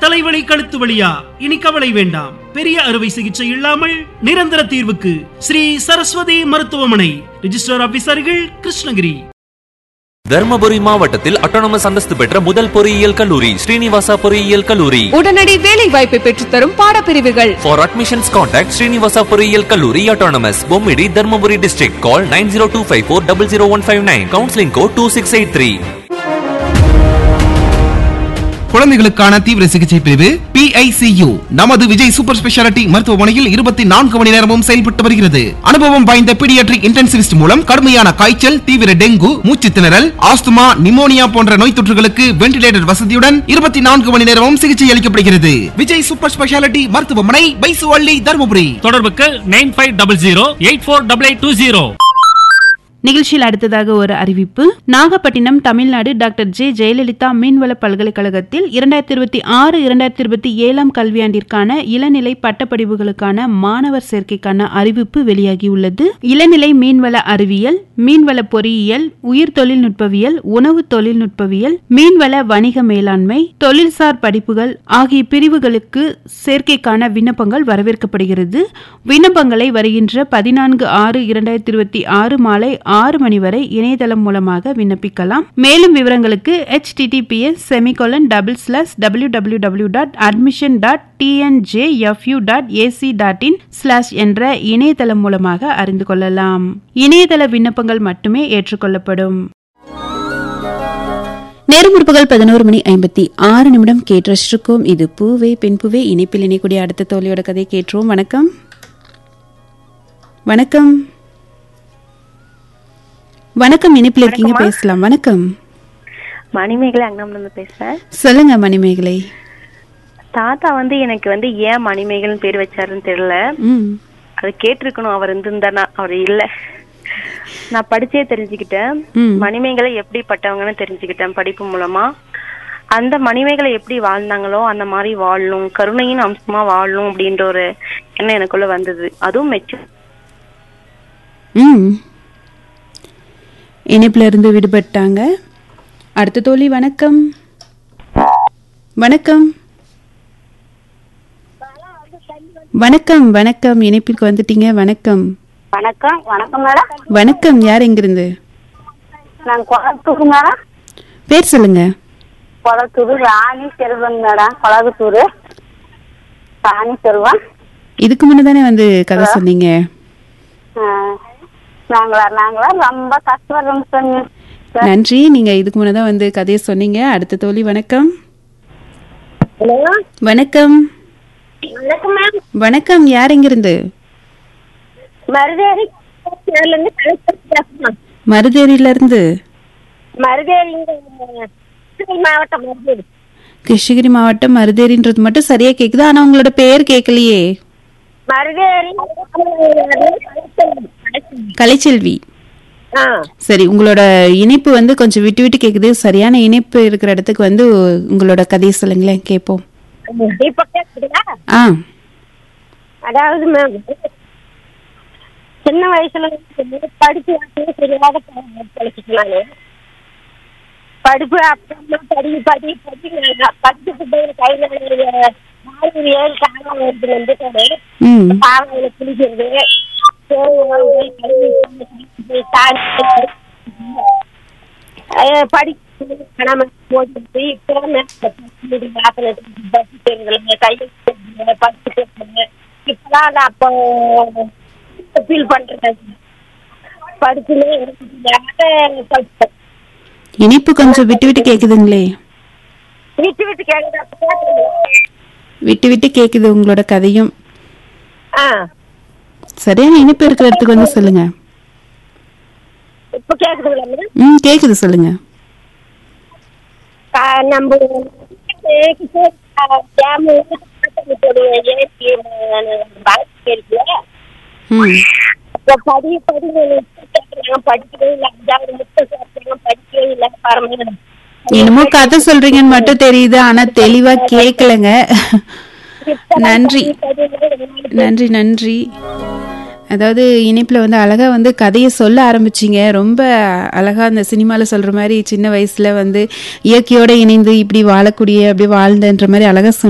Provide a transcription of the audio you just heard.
தலைவலி கழுத்து வலியா இனி கவலை வேண்டாம் பெரிய அறுவை சிகிச்சை இல்லாமல் நிரந்தர தீர்வுக்கு ஸ்ரீ சரஸ்வதி மருத்துவமனை ரிஜிஸ்டர் ஆபீசர்கள் கிருஷ்ணகிரி தர்மபுரி மாவட்டத்தில் அட்டானமஸ் அந்தஸ்து பெற்ற முதல் பொறியியல் கல்லூரி ஸ்ரீனிவாசா பொறியியல் கல்லூரி உடனடி வேலை வாய்ப்பை பெற்றுத்தரும் பாடப்பிரிவுகள் For admissions contact Srinivasa பொறியியல் கல்லூரி autonomous Bommidi Dharmapuri district call 9025400159 counseling code 2683 குழந்தைகளுக்கான தீவிர சிகிச்சை பிரிவு PICU நமது விஜய் சூப்பர் ஸ்பெஷாலிட்டி மருத்துவமனையில் இருபத்தி நான்கு மணி நேரமும் செயல்பட்டு வருகிறது அனுபவம் வாய்ந்த பீடியாட்ரிக் இன்டென்சிவிஸ்ட் மூலம் கடுமையான காய்ச்சல் தீவிர டெங்கு மூச்சு திணறல் ஆஸ்துமா நிமோனியா போன்ற நோய் தொற்றுகளுக்கு வென்டிலேட்டர் வசதியுடன் இருபத்தி நான்கு மணி நேரமும் சிகிச்சை அளிக்கப்படுகிறது விஜய் சூப்பர் ஸ்பெஷாலிட்டி மருத்துவமனை பைசுவள்ளி தருமபுரி தொடர்புக்கு nine five double zero eight four double eight two zero நிகழ்ச்சியில் அடுத்ததாக ஒரு அறிவிப்பு நாகப்பட்டினம் தமிழ்நாடு டாக்டர் ஜே ஜெயலலிதா மீன்வள பல்கலைக்கழகத்தில் இரண்டாயிரத்தி இருபத்தி ஆறு இரண்டாயிரத்தி இருபத்தி ஏழாம் கல்வியாண்டிற்கான இளநிலை பட்டப்படிப்புகளுக்கான மாணவர் சேர்க்கைக்கான அறிவிப்பு வெளியாகியுள்ளது இளநிலை மீன்வள அறிவியல் மீன்வள பொறியியல் உயிர் தொழில்நுட்பவியல் உணவு தொழில்நுட்பவியல் மீன்வள வணிக மேலாண்மை தொழில்சார் படிப்புகள் ஆகிய பிரிவுகளுக்கு சேர்க்கைக்கான விண்ணப்பங்கள் வரவேற்கப்படுகிறது விண்ணப்பங்களை வருகின்ற பதினான்கு ஆறு இரண்டாயிரத்தி இருபத்தி ஆறு மாலை ஆறு மணி வரை இணையதளம் மூலமாக விண்ணப்பிக்கலாம் மேலும் விவரங்களுக்கு https semicolon double slash W W W dot admission dot TNJFU dot AC dot IN slash என்ற இணையதளம் மூலமாக அறிந்து கொள்ளலாம் இணையதள விண்ணப்பங்கள் மட்டுமே ஏற்றுக்கொள்ளப்படும் நேரம் முற்பகல் பதினோரு மணி ஐம்பத்தி ஆறு நிமிடம் கேட்டிருக்கோம் இது பூவே பெண் பூவே இணைப்பில் இணைக்கூடிய அடுத்த தோழியோட கதை கேட்டுருவோம் வணக்கம் வணக்கம் வணக்கம் இணைப்பில் இருக்கீங்க பேசலாம் வணக்கம் மணிமேகலை அங்கம்ல இருந்து பேசுறேன் சொல்லுங்க மணிமேகலை தாத்தா வந்து எனக்கு வந்து ஏன் மணிமேகலைன்னு பேர் வச்சாருன்னு தெரியல ம் அது கேட்டிருக்கணும் அவர் இருந்திருந்தானா அவர் இல்ல நான் படிச்சே தெரிஞ்சுக்கிட்டேன் ம். மணிமேகலை எப்படிப்பட்டவங்கன்னு தெரிஞ்சுக்கிட்டேன் படிப்பு மூலமா அந்த மணிமேகலை எப்படி வாழ்ந்தாங்களோ அந்த மாதிரி வாழணும் கருணையின் அம்சமா வாழணும் அப்படின்ற ஒரு எண்ணம் எனக்குள்ள வந்தது அதுவும் மெச்சு ம் இணைப்புல இருந்து விடுபட்டாங்க அடுத்த தோழி வணக்கம் வணக்கம் வணக்கம் வணக்கம் இணைப்பிற்கு வந்துட்டீங்க வணக்கம் வணக்கம் வணக்கம் மேடம் வணக்கம் யார் எங்கிருந்து நான் குளத்தூர் மேடம் பேர் சொல்லுங்க குளத்தூர் ராணி செல்வன் மேடம் குளத்தூர் ராணி செல்வன் இதுக்கு முன்னதானே வந்து கதை சொன்னீங்க ஆ, நாங்களா நாங்களா ரொம்ப கஷ்டப்படுறோம் சொன்னீங்க நன்றி நீங்க இதுக்கு முன்னதான் வந்து கதையை சொன்னீங்க அடுத்த தோழி வணக்கம் ஹலோ வணக்கம் வணக்கம் மேம் வணக்கம் யார் எங்கிருந்து மருதேரி இருந்து பேசுறோம் மருதேரியில இருந்து மருதேரி மாவட்டம் மருதேரி கிருஷ்ணகிரி மாவட்டம் மருதேரின்றது மட்டும் சரியா கேக்குது ஆனா உங்களோட பெயர் கேட்கலையே மருதேரி கலைச்செல்வி ஆ சரி உங்களோட இணைப்பு வந்து கொஞ்சம் விட்டு விட்டு கேக்குது சரியான இணைப்பு இருக்கிற இடத்துக்கு வந்து உங்களோட கதையை சொல்லுங்களேன் கேட்போம் இப்ப கேக்குதுங்களா ஆ அதாவது மேம் சின்ன வயசுல இருந்து படிப்பு அப்படியே தெரியாத படிச்சுட்டு நானு படிப்பு அப்புறமா படி படி படி நான் படிச்சுட்டு போய் கையில நாலு ஏழு காலம் வந்து வந்துட்டாரு ம் காலையில குளிக்கிறது போய் கல்வி போய் தாண்டி அஹ் படிக்க நம்ம போட்டு இப்போ கையில் படிச்சுட்டு இப்பதான் நான் அப்போ ஃபீல் பண்றேன் படிச்சுனே படிச்சேன் இணைப்பு கொஞ்சம் விட்டு விட்டு கேக்குதுங்களே விட்டு விட்டு கேட்குறேன் விட்டு விட்டு கேக்குது உங்களோட கதையும் ஆ சரியான இணைப்பு இருக்கிற இடத்துக்கு வந்து சொல்லுங்க இப்போ கேக்குதுங்களா மேடம் ம் கேக்குது சொல்லுங்க கா- நம்ம ம் படி படி படிக்கவே இல்லை அஞ்சாவது முட்டை சாப்பிட்டாங்க படிக்கவே இல்லை பாருங்க என்னமோ கதை சொல்றீங்கன்னு மட்டும் தெரியுது ஆனா தெளிவா கேக்கலங்க நன்றி நன்றி நன்றி அதாவது இணைப்புல வந்து அழகா வந்து கதையை சொல்ல ஆரம்பிச்சீங்க ரொம்ப அழகா அந்த சினிமால சொல்ற மாதிரி சின்ன வயசுல வந்து இயற்கையோட இணைந்து இப்படி வாழக்கூடிய அப்படி வாழ்ந்தன்ற மாதிரி அழகா சொன்னீங்க